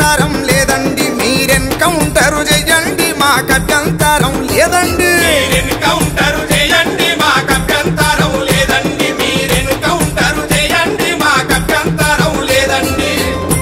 అభ్యంతరం లేదండి మీరెన్కౌంటరు చెయ్యండి మాకు అభ్యంతరం లేదండి మీరెన్కౌంటరు చేయండి మాకు అభ్యంతరం లేదండి మీరెన్కౌంటరు చేయండి మాకు అభ్యంతరం లేదండి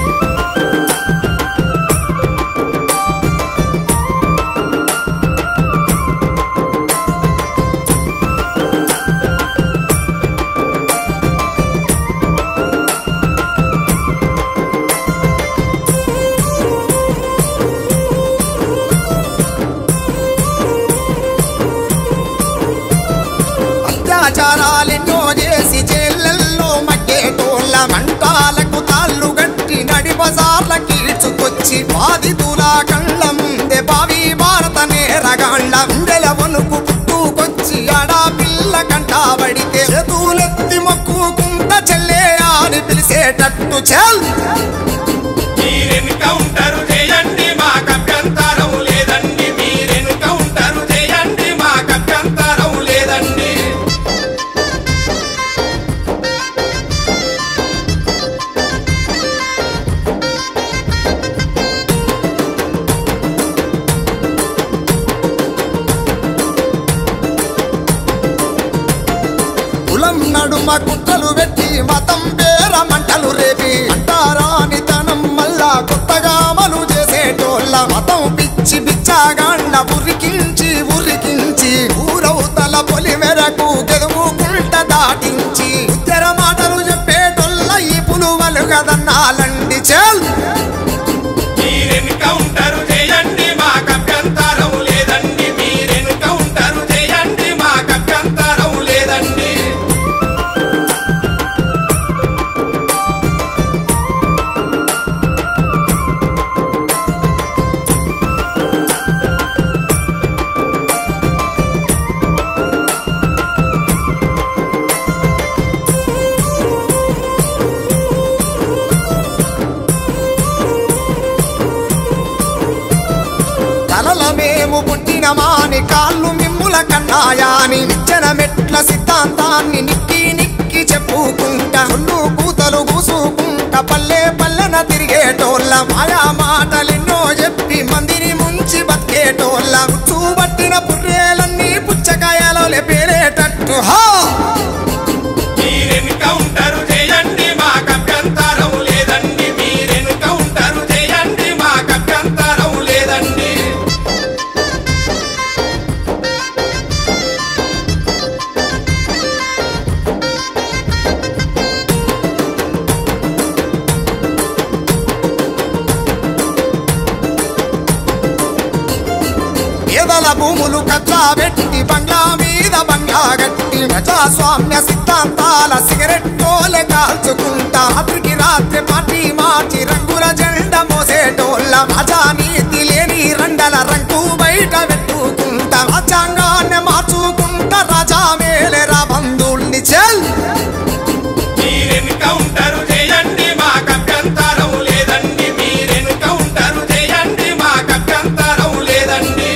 అత్యాచారాలెన్నో చేసి జైళ్ళల్లో మగ్గేటోళ్ళ మంటాలకు తాళ్ళు గట్టి నడి బజార్ల కీడ్చుకొచ్చి బాధితుల కళ్ళ ముందే భావి భారత నేరగాళ్ళ ఉండెల వణుకు పుట్టుకొచ్చి ఆడపిల్ల కంటాబడితే చేతులెత్తి మొక్కుకుంట చెల్లే అని పిలిచేటట్టు చెల్ మీరెన్కౌంటరు చేయండి మాకు అభ్యంతరం లేదండి మీరెన్కౌంటరు చేయండి మాకు అభ్యంతరం లేదండి కులం నడుమ కుట్రలు పెట్టి మతం పేర మంటలు రేపి అంటారాని తనం మళ్ళా కొత్తగా అమలు చేసేటోళ్ళ మతం పిచ్చి బిచ్చాగాండ ఉరికించి ఉరికించి ఊరవుతల పొలి మెరకు గెదుముకుంట దాటించి ఉత్తర మాటలు చెప్పేటోళ్ళ ఈ పులువలు కదన్నాలండి చెల్ మీరెన్కౌంటరు చేయండి మాకు అభ్యంతరం లేదండి మీరెన్కౌంటరు చేయండి మాకు అభ్యంతరం లేదండి కలల మేము పుట్టిన మాని కాళ్ళు మిమ్ముల కన్నాయాని నిచ్చెన మెట్ల సిద్ధాంతాన్ని నిక్కి నిక్కి చెప్పుకుంటా ఒళ్ళు కూతలు కూసుకుంట పల్లె పల్లెన తిరిగేటోళ్ళ మాయా మాటలెన్నో చెప్పి మందిని ముంచి బతికేటోళ్ళ చూబట్టిన పుర్రేలన్నీ పుచ్చకాయలో లేపేరేటట్టు హా మీరెన్కౌంటరు చేయండి మాకు అభ్యంతరం లేదండి మీరెన్కౌంటరు చేయండి మాకు అభ్యంతరం లేదండి పేదల భూములు కచ్చా పెట్టి బంగ్లా మీద బంగ్లా గట్టి ప్రజాస్వామ్య సిద్ధాంతాల సిగరెట్ కోలె కాల్చుకుంటా రాత్రికి రాత్రి పార్టీ మార్చి రంగుల జెండ మోసేటోళ్ళ రాజానీతి లేని రండల రంగు బయట పెట్టుకుంటా రాజ్యాంగాన్ని మార్చుకుంటా రాజా మేలేరా బంధువుల్ని చెల్ మీరెన్కౌంటరు చేయండి మాకు అభ్యంతరం లేదండి మీరెన్కౌంటరు చేయండి మాకు అభ్యంతరం లేదండి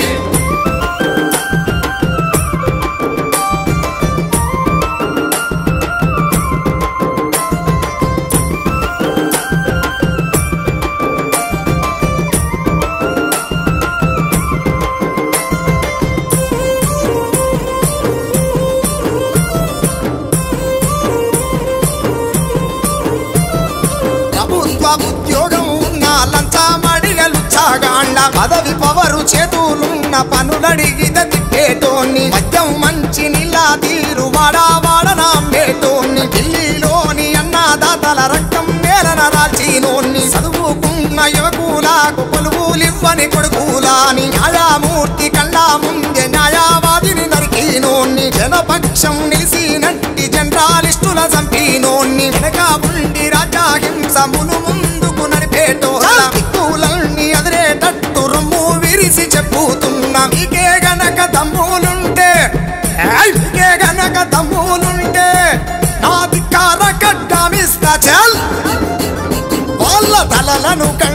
ప్రభుత్వ ఉద్యోగం ఉన్న లంచమడిగలు చాగాండ పదవి పవరు చేతులున్న పనులడిగిద తిట్టేటోన్ని మద్యం మంచి నీళ్ళ తీరు వాడా వాడనాంబేటోన్ని ఢిల్లీలోని అన్నదాతల రక్తం నేలన రాల్చినోన్ని చదువుకున్న యువకులకు కొలువులివ్వని కొడుకులాని న్యాయమూర్తి కళ్ళ ముందే న్యాయవాదిని నరికినోన్ని జనపక్షం నిలిసినట్టి జనరాలిస్టుల చంపినోన్ని వెనక ఉండి రాజాహింసమును ముందుకు నడిపేటోళ్ళ దిక్కులన్నీ అదిరేటట్టు రొమ్ము విరిసి చెప్పుతున్నా మీకే గనక దమ్ములుంటే ఏయ్, మీకే గనక దమ్ములుంటే నా దిక్కార కడ్డామిస్తా చల్ వాళ్ళ తలలను కండ